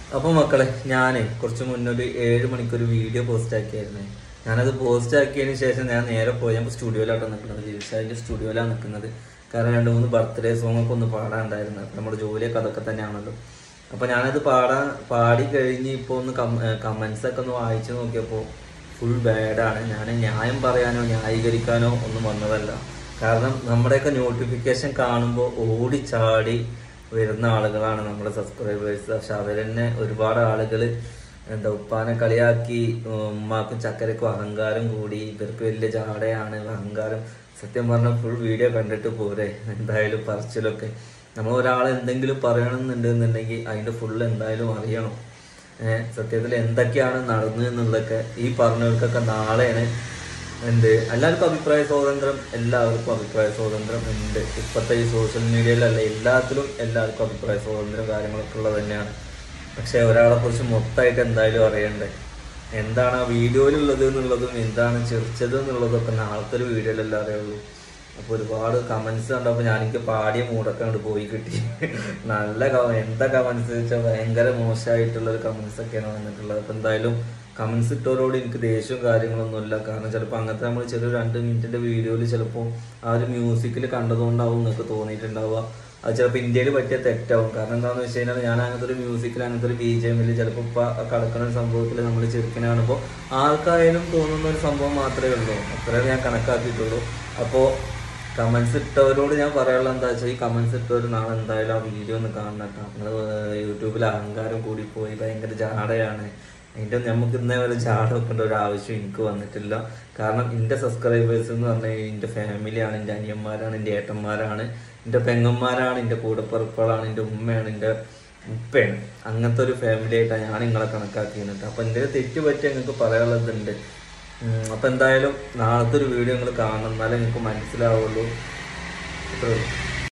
അപ്പൊ മക്കളെ ഞാനേ കുറച്ച് മുന്നേ ഒരു ഏഴ് മണിക്കൊരു വീഡിയോ പോസ്റ്റ് ആക്കിയായിരുന്നേ ഞാനത് പോസ്റ്റ് ആക്കിയതിന് ശേഷം ഞാൻ നേരെ പോയി ഞാൻ സ്റ്റുഡിയോയിലാട്ടോ നിൽക്കുന്നത് വ്യവസായിന്റെ സ്റ്റുഡിയോയിലാണ് നിൽക്കുന്നത് കാരണം രണ്ട് മൂന്ന് ബർത്ത്ഡേ സോങ് ഒക്കെ ഒന്ന് പാടാണ്ടായിരുന്നു അപ്പൊ നമ്മുടെ ജോലിയൊക്കെ അതൊക്കെ തന്നെയാണല്ലോ അപ്പൊ ഞാനത് പാടാൻ പാടി കഴിഞ്ഞ് ഇപ്പൊ ഒന്ന് കമന്റ്സ് ഒക്കെ ഒന്ന് വായിച്ചു നോക്കിയപ്പോ ഫുൾ ബാഡാണ് ഞാൻ ന്യായം പറയാനോ ന്യായീകരിക്കാനോ ഒന്നും വന്നതല്ല കാരണം നമ്മുടെയൊക്കെ നോട്ടിഫിക്കേഷൻ കാണുമ്പോൾ ഓടിച്ചാടി വരുന്ന ആളുകളാണ് നമ്മുടെ സബ്സ്ക്രൈബേഴ്സ് പക്ഷെ അവരെന്നെ ഒരുപാട് ആളുകൾ എന്താ ഉപ്പാനെ കളിയാക്കി ഉമ്മാക്കും ചക്കരക്കും അഹങ്കാരം കൂടി ഇവർക്ക് വലിയ ജാടയാണ് അഹങ്കാരം സത്യം പറഞ്ഞ ഫുൾ വീഡിയോ കണ്ടിട്ട് പോരെ എന്തായാലും പറച്ചിലൊക്കെ നമ്മൾ ഒരാൾ എന്തെങ്കിലും പറയണമെന്നുണ്ടെന്നുണ്ടെങ്കിൽ അതിന്റെ ഫുൾ എന്തായാലും അറിയണം ഏഹ് സത്യത്തിൽ എന്തൊക്കെയാണ് നടന്നത് എന്നുള്ളതൊക്കെ ഈ പറഞ്ഞവർക്കൊക്കെ നാളെയാണ് എന്ത് എല്ലാവർക്കും അഭിപ്രായ സ്വാതന്ത്ര്യം എല്ലാവർക്കും അഭിപ്രായ സ്വാതന്ത്ര്യം ഉണ്ട് ഇപ്പോഴത്തെ ഈ സോഷ്യൽ മീഡിയയിലല്ല എല്ലാത്തിലും എല്ലാവർക്കും അഭിപ്രായ സ്വാതന്ത്ര്യം കാര്യങ്ങളൊക്കെ ഉള്ളത് തന്നെയാണ് പക്ഷെ ഒരാളെ കുറിച്ച് മൊത്തമായിട്ട് എന്തായാലും അറിയണ്ടേ എന്താണ് ആ വീഡിയോയിലുള്ളത് എന്നുള്ളതും എന്താണ് ചിരിച്ചത് എന്നുള്ളതും ഒക്കെ നാളത്തെ ഒരു വീഡിയോയിലല്ലേ അറിയുള്ളൂ അപ്പൊ ഒരുപാട് കമന്റ്സ് കണ്ടപ്പോ ഞാൻ എനിക്ക് പാടിയ മൂടൊക്കെ അങ്ങോട്ട് പോയി കിട്ടി നല്ല ക- എന്താ കമന്റ്സ് വെച്ചാൽ ഭയങ്കര മോശമായിട്ടുള്ള ഒരു കമന്റ്സ് ഒക്കെയാണ് വന്നിട്ടുള്ളത് അപ്പൊ എന്തായാലും കമന്റ്സ് ഇട്ടവരോട് എനിക്ക് ദേഷ്യവും കാര്യങ്ങളൊന്നുമില്ല കാരണം ചിലപ്പോൾ അങ്ങനത്തെ നമ്മൾ ചെറിയ രണ്ട് മിനിറ്റിന്റെ വീഡിയോയിൽ ചിലപ്പോൾ ആ ഒരു മ്യൂസിക്കിൽ കണ്ടതുകൊണ്ടാവും നിങ്ങൾക്ക് തോന്നിയിട്ടുണ്ടാവുക അത് ചിലപ്പോൾ ഇന്ത്യയിൽ പറ്റിയ തെറ്റാവും കാരണം എന്താണെന്ന് വെച്ച് കഴിഞ്ഞാൽ ഞാൻ അങ്ങനത്തെ ഒരു മ്യൂസിക്കിൽ അങ്ങനത്തെ ഒരു ബി ജെ എമ്മിൽ ചിലപ്പോൾ ഇപ്പം കടക്കുന്ന ഒരു സംഭവത്തിൽ നമ്മൾ ചെറുക്കിനെ കാണുമ്പോൾ ആർക്കായാലും തോന്നുന്ന ഒരു സംഭവം മാത്രമേ ഉള്ളൂ അത്രേ ഞാൻ കണക്കാക്കിയിട്ടുള്ളൂ അപ്പോൾ കമന്റ്സ് ഇട്ടവരോട് ഞാൻ പറയാനുള്ള എന്താ വെച്ചാൽ ഈ കമന്റ്സ് ഇട്ടവർ നാളെ എന്തായാലും ആ വീഡിയോ ഒന്ന് കാണണം കേട്ടോ നിങ്ങൾ യൂട്യൂബിൽ അഹങ്കാരം കൂടിപ്പോയി ഭയങ്കര ജാടയാണ് അതിൻ്റെ നമുക്ക് ഇന്നേ വരെ ജാട വെക്കേണ്ട ഒരു ആവശ്യം എനിക്ക് വന്നിട്ടില്ല കാരണം എൻ്റെ സബ്സ്ക്രൈബേഴ്സ് എന്ന് പറഞ്ഞാൽ എൻ്റെ ഫാമിലിയാണ് എൻ്റെ അനിയന്മാരാണ് എൻ്റെ ഏട്ടന്മാരാണ് എൻ്റെ പെങ്ങന്മാരാണ് എൻ്റെ കൂടപ്പിറപ്പുകളാണ് എൻ്റെ ഉമ്മയാണ് എൻ്റെ ഉപ്പയാണ് അങ്ങനത്തെ ഒരു ഫാമിലി ആയിട്ടാണ് ഞാൻ നിങ്ങളെ കണക്കാക്കിയിട്ട് അപ്പം എൻ്റെ തെറ്റ് പറ്റി നിങ്ങൾക്ക് പറയാനുള്ളതുണ്ട് ഉം, അപ്പം എന്തായാലും നാളത്തെ ഒരു വീഡിയോ നിങ്ങൾ കാണണം എന്നാലേ നിങ്ങൾക്ക് മനസ്സിലാവുള്ളൂ ഇത്രേ ഉള്ളൂ